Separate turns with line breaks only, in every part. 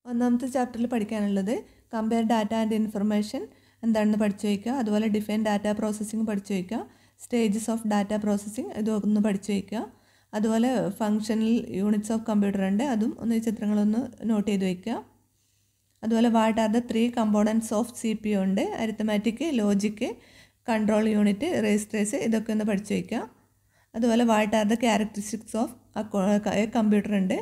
ഒന്നാമത്തെ ചാപ്റ്ററിൽ പഠിക്കാനുള്ളത് കമ്പയർ ഡാറ്റ ആൻഡ് ഇൻഫർമേഷൻ എന്താണെന്ന് പഠിച്ചു വയ്ക്കുക അതുപോലെ ഡിഫൈൻ ഡാറ്റ പ്രോസസ്സിംഗ് പഠിച്ചു വയ്ക്കുക സ്റ്റേജസ് ഓഫ് ഡാറ്റ പ്രോസസ്സിംഗ് ഇതൊന്ന് പഠിച്ചു വയ്ക്കുക അതുപോലെ ഫങ്ഷണൽ യൂണിറ്റ്സ് ഓഫ് കമ്പ്യൂട്ടർ ഉണ്ട് അതും ഒന്ന് ഈ ചിത്രങ്ങളൊന്ന് നോട്ട് ചെയ്ത് വയ്ക്കുക അതുപോലെ what are the three components of C P U ഉണ്ട് arithmetic logic control unit registers ഇതൊക്കെ ഒന്ന് പഠിച്ചു വയ്ക്കുക അതുപോലെ what are the characteristics of computer ഉണ്ട്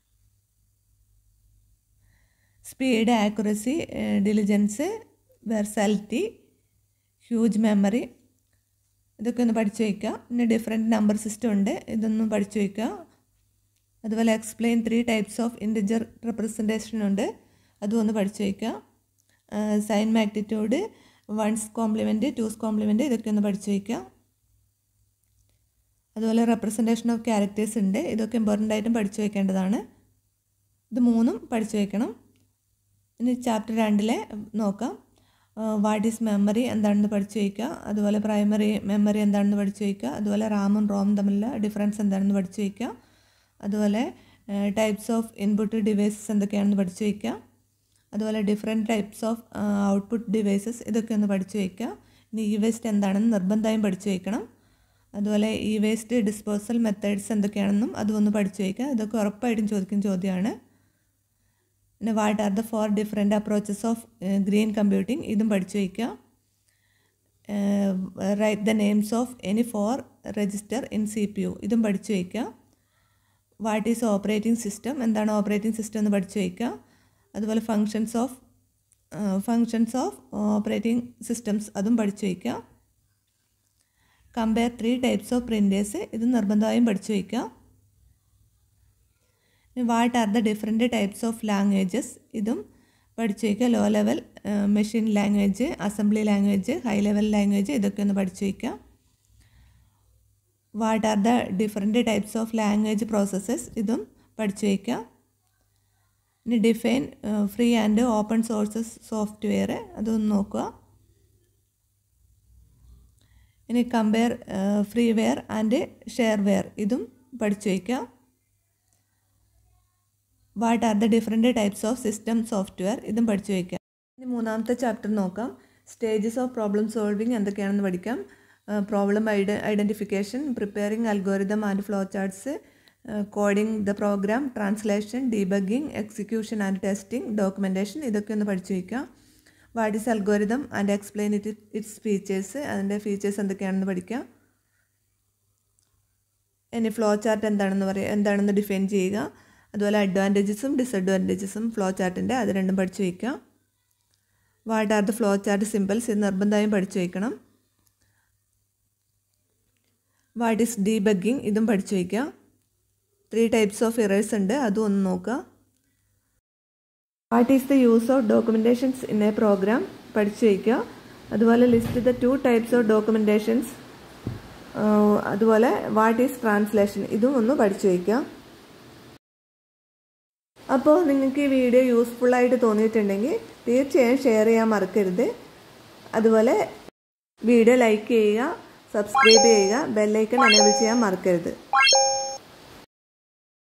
speed accuracy diligence versatility huge memory ഇതൊക്കെ ഒന്ന് പഠിച്ചു വയ്ക്കുക പിന്നെ ഡിഫറെൻറ്റ് നമ്പർ സിസ്റ്റം ഉണ്ട് ഇതൊന്നും പഠിച്ചു വയ്ക്കുക അതുപോലെ explain three types of integer representation ഉണ്ട് അതും ഒന്ന് പഠിച്ചു വയ്ക്കുക sign magnitude one's complement two's complement ഇതൊക്കെ ഒന്ന് പഠിച്ചു വയ്ക്കുക അതുപോലെ റെപ്രസെൻറ്റേഷൻ ഓഫ് ക്യാരക്ടേഴ്സ് ഉണ്ട് ഇതൊക്കെ ഇമ്പോർട്ടൻ്റ് ആയിട്ടും പഠിച്ചു വയ്ക്കേണ്ടതാണ് ഇത് മൂന്നും പഠിച്ചു വയ്ക്കണം ഇനി ചാപ്റ്റർ രണ്ടിലെ നോക്കാം വാട്ട് ഈസ് മെമ്മറി എന്താണെന്ന് പഠിച്ചു വയ്ക്കുക അതുപോലെ പ്രൈമറി മെമ്മറി എന്താണെന്ന് പഠിച്ചു വയ്ക്കുക അതുപോലെ റാമും റോമും തമ്മിലുള്ള ഡിഫറൻസ് എന്താണെന്ന് പഠിച്ചു വയ്ക്കുക അതുപോലെ ടൈപ്സ് ഓഫ് ഇൻപുട്ട് ഡിവൈസസ് എന്തൊക്കെയാണെന്ന് പഠിച്ചു വയ്ക്കുക അതുപോലെ different types of output devices ഇതൊക്കെ ഒന്ന് പഠിച്ചു വയ്ക്കുക ഇനി ഇ വേസ്റ്റ് എന്താണെന്ന് നിർബന്ധമായും പഠിച്ചു വയ്ക്കണം അതുപോലെ ഇ വേസ്റ്റ് ഡിസ്പോസൽ മെത്തേഡ്സ് എന്തൊക്കെയാണെന്നും അതും ഒന്ന് പഠിച്ചു വയ്ക്കുക ഇതൊക്കെ ഉറപ്പായിട്ടും ചോദിക്കുന്ന ചോദ്യമാണ് പിന്നെ what are the four different approaches of green computing ഇതും പഠിച്ചു വയ്ക്കുക write the names of any four register in C P U ഇതും പഠിച്ചു വയ്ക്കുക വാട്ട് ഈസ് ഓപ്പറേറ്റിംഗ് സിസ്റ്റം എന്താണ് ഓപ്പറേറ്റിംഗ് സിസ്റ്റം എന്ന് പഠിച്ചു വയ്ക്കുക അതുപോലെ functions of functions of operating systems അതും പഠിച്ചു വയ്ക്കുക compare three types of printers ഇത് നിർബന്ധമായും പഠിച്ചു വയ്ക്കുക what are the different types of languages ഇതും പഠിച്ചു വയ്ക്കുക low level machine language assembly language high level language ഇതൊക്കെ ഒന്ന് പഠിച്ചു വയ്ക്കുക what are the different types of language processes ഇതും പഠിച്ചു വയ്ക്കുക ഇനി define free and open sources software അതൊന്ന് നോക്കുക ഇനി compare freeware and shareware ഇതും പഠിച്ചു വയ്ക്കുക what are the different types of system software ഇതും പഠിച്ചു വയ്ക്കുക ഇനി മൂന്നാമത്തെ ചാപ്റ്റർ നോക്കാം സ്റ്റേജസ് ഓഫ് പ്രോബ്ലം സോൾവിങ് എന്തൊക്കെയാണെന്ന് പഠിക്കാം പ്രോബ്ലം ഐഡ identification preparing algorithm and flow charts coding the program translation debugging execution and testing documentation ഇതൊക്കെ ഒന്ന് പഠിച്ചു വയ്ക്കുക what is algorithm and explain it its features അതിൻ്റെ ഫീച്ചേഴ്സ് എന്തൊക്കെയാണെന്ന് പഠിക്കുക ഇനി ഫ്ലോ ചാർട്ട് എന്താണെന്ന് പറയുക എന്താണെന്ന് ഡിഫൈൻ ചെയ്യുക അതുപോലെ അഡ്വാൻറ്റേജസും ഡിസഡ്വാൻറ്റേജസും ഫ്ലോ ചാർട്ടിൻ്റെ അത് രണ്ടും പഠിച്ചു വയ്ക്കുക what are the flow chart symbols ഇത് നിർബന്ധമായും പഠിച്ചു വയ്ക്കണം വാട്ട് ഈസ് ഡീബഗിങ് ഇതും പഠിച്ചു വയ്ക്കുക ത്രീ ടൈപ്സ് ഓഫ് ഇറേഴ്സ് ഉണ്ട് അതും ഒന്ന് നോക്കുക what is the use of documentations in a program പഠിച്ചു വയ്ക്കുക അതുപോലെ list the two types of documentations അതുപോലെ വാട്ട് ഈസ് ട്രാൻസ്ലേഷൻ ഇതും ഒന്ന് പഠിച്ചു വയ്ക്കുക അപ്പോൾ നിങ്ങൾക്ക് ഈ വീഡിയോ യൂസ്ഫുള്ളായിട്ട് തോന്നിയിട്ടുണ്ടെങ്കിൽ തീർച്ചയായും ഷെയർ ചെയ്യാൻ മറക്കരുത് അതുപോലെ വീഡിയോ ലൈക്ക് ചെയ്യുക സബ്സ്ക്രൈബ് ചെയ്യുക ബെല്ലൈക്കൺ എനേബിൾ ചെയ്യാൻ മറക്കരുത്